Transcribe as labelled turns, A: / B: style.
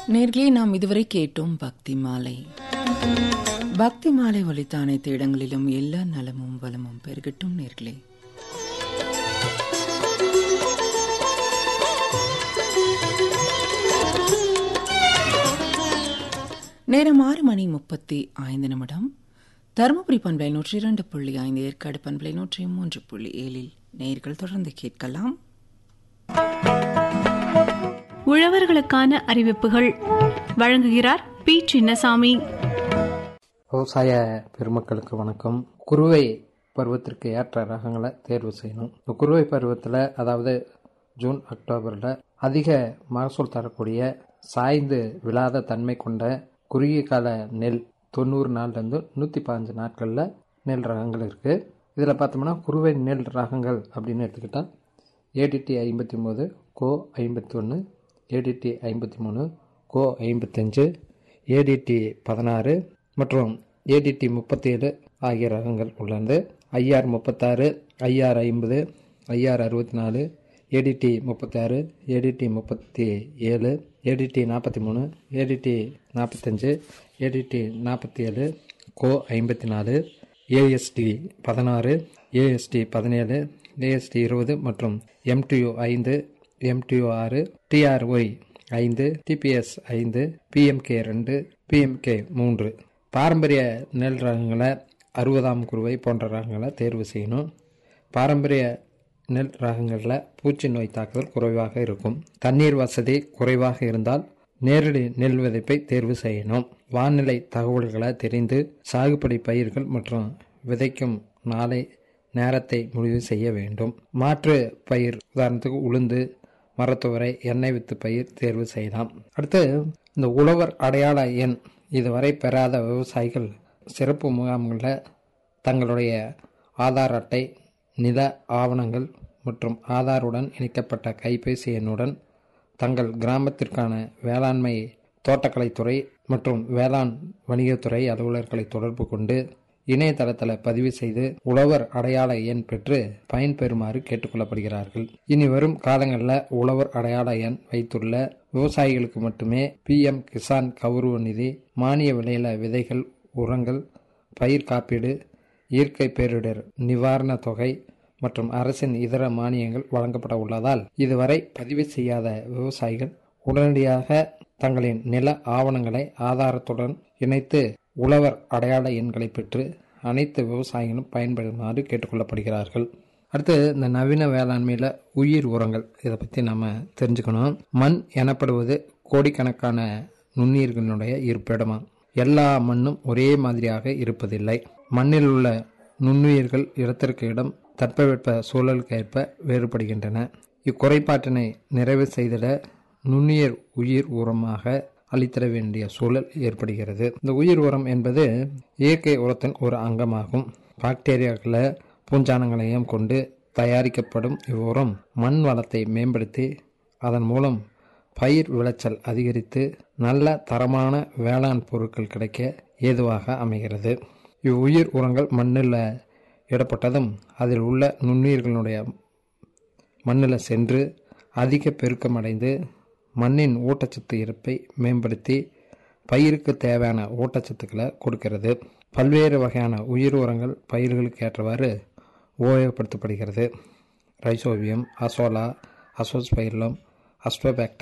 A: நேர்களே நாம் இதுவரை கேட்டோம் பக்தி மாலை பக்தி மாலை ஒலித்த அனைத்து இடங்களிலும் எல்லா நலமும் வளமும் பெருகட்டும் நேர்களே நேரம் ஆறு மணி முப்பத்தி ஐந்து நிமிடம் தருமபுரி பண்பலை நூற்றி இரண்டு புள்ளி ஐந்து ஏற்காடு பண்பலை நூற்றி மூன்று புள்ளி ஏழில் நேர்கள் தொடர்ந்து கேட்கலாம்
B: உழவர்களுக்கான அறிவிப்புகள் வழங்குகிறார் பி சின்னசாமி
C: விவசாய பெருமக்களுக்கு வணக்கம் குறுவை பருவத்திற்கு ஏற்ற ரகங்களை தேர்வு செய்யணும் இந்த குறுவை பருவத்தில் அதாவது ஜூன் அக்டோபரில் அதிக மகசூல் தரக்கூடிய சாய்ந்து விழாத தன்மை கொண்ட குறுகிய கால நெல் தொண்ணூறு நாள்லேருந்து நூற்றி பதினஞ்சு நாட்களில் நெல் ரகங்கள் இருக்குது இதில் பார்த்தோம்னா குறுவை நெல் ரகங்கள் அப்படின்னு எடுத்துக்கிட்டால் ஏடிடி ஐம்பத்தி ஒம்பது கோ ஐம்பத்தி ஒன்று ஏடிடி ஐம்பத்தி மூணு கோ ஐம்பத்தஞ்சு ஏடிடி பதினாறு மற்றும் ஏடிடி முப்பத்தேழு ஆகிய ரகங்கள் உள்ளது ஐஆர் முப்பத்தாறு ஐஆர் ஐம்பது ஐஆர் அறுபத்தி நாலு ஏடிடி முப்பத்தாறு ஏடிடி முப்பத்தி ஏழு ஏடிடி நாற்பத்தி மூணு ஏடிடி நாற்பத்தஞ்சு ஏடிடி நாற்பத்தி ஏழு கோ ஐம்பத்தி நாலு ஏஎஸ்டி பதினாறு ஏஎஸ்டி பதினேழு ஏஎஸ்டி இருபது மற்றும் எம்டியூ ஐந்து எம்டியூ ஆறு டிஆர்ஒய் ஐந்து டிபிஎஸ் ஐந்து பிஎம்கே ரெண்டு பிஎம்கே மூன்று பாரம்பரிய நெல் ரகங்களை அறுபதாம் குருவை போன்ற ரகங்களை தேர்வு செய்யணும் பாரம்பரிய நெல் ரகங்களில் பூச்சி நோய் தாக்குதல் குறைவாக இருக்கும் தண்ணீர் வசதி குறைவாக இருந்தால் நேரடி நெல் விதைப்பை தேர்வு செய்யணும் வானிலை தகவல்களை தெரிந்து சாகுபடி பயிர்கள் மற்றும் விதைக்கும் நாளை நேரத்தை முடிவு செய்ய வேண்டும் மாற்று பயிர் உதாரணத்துக்கு உளுந்து மரத்துவரை எண்ணெய் வித்து பயிர் தேர்வு செய்யலாம் அடுத்து இந்த உழவர் அடையாள எண் இதுவரை பெறாத விவசாயிகள் சிறப்பு முகாம்களில் தங்களுடைய ஆதார் அட்டை நில ஆவணங்கள் மற்றும் ஆதாருடன் இணைக்கப்பட்ட கைபேசி எண்ணுடன் தங்கள் கிராமத்திற்கான வேளாண்மை தோட்டக்கலைத்துறை மற்றும் வேளாண் வணிகத்துறை அலுவலர்களை தொடர்பு கொண்டு இணையதளத்தில் பதிவு செய்து உழவர் அடையாள எண் பெற்று பயன்பெறுமாறு கேட்டுக்கொள்ளப்படுகிறார்கள் இனி வரும் காலங்களில் உழவர் அடையாள எண் வைத்துள்ள விவசாயிகளுக்கு மட்டுமே பிஎம் கிசான் கௌரவ நிதி மானிய விலையில விதைகள் உரங்கள் பயிர் காப்பீடு இயற்கை பேரிடர் நிவாரண தொகை மற்றும் அரசின் இதர மானியங்கள் வழங்கப்பட உள்ளதால் இதுவரை பதிவு செய்யாத விவசாயிகள் உடனடியாக தங்களின் நில ஆவணங்களை ஆதாரத்துடன் இணைத்து உழவர் அடையாள எண்களை பெற்று அனைத்து விவசாயிகளும் பயன்படுமாறு கேட்டுக்கொள்ளப்படுகிறார்கள் அடுத்து இந்த நவீன வேளாண்மையில் உயிர் உரங்கள் இதை பற்றி நம்ம தெரிஞ்சுக்கணும் மண் எனப்படுவது கோடிக்கணக்கான நுண்ணுயிர்களினுடைய இருப்பிடமா எல்லா மண்ணும் ஒரே மாதிரியாக இருப்பதில்லை மண்ணில் உள்ள நுண்ணுயிர்கள் இடத்திற்கு இடம் தட்பவெப்ப சூழலுக்கு ஏற்ப வேறுபடுகின்றன இக்குறைபாட்டினை நிறைவு செய்திட நுண்ணுயிர் உயிர் உரமாக அளித்திட வேண்டிய சூழல் ஏற்படுகிறது இந்த உயிர் உரம் என்பது இயற்கை உரத்தின் ஒரு அங்கமாகும் பாக்டீரியாக்களை பூஞ்சானங்களையும் கொண்டு தயாரிக்கப்படும் இவ்வுரம் மண் வளத்தை மேம்படுத்தி அதன் மூலம் பயிர் விளைச்சல் அதிகரித்து நல்ல தரமான வேளாண் பொருட்கள் கிடைக்க ஏதுவாக அமைகிறது இவ்வுயிர் உரங்கள் மண்ணில் இடப்பட்டதும் அதில் உள்ள நுண்ணுயிர்களுடைய மண்ணில் சென்று அதிக பெருக்கமடைந்து மண்ணின் ஊட்டச்சத்து இருப்பை மேம்படுத்தி பயிருக்கு தேவையான ஊட்டச்சத்துக்களை கொடுக்கிறது பல்வேறு வகையான உயிர் உரங்கள் பயிர்களுக்கு ஏற்றவாறு உபயோகப்படுத்தப்படுகிறது ரைசோவியம் அசோலா அசோஸ்பைர்லம் அஸ்போபாக்டர்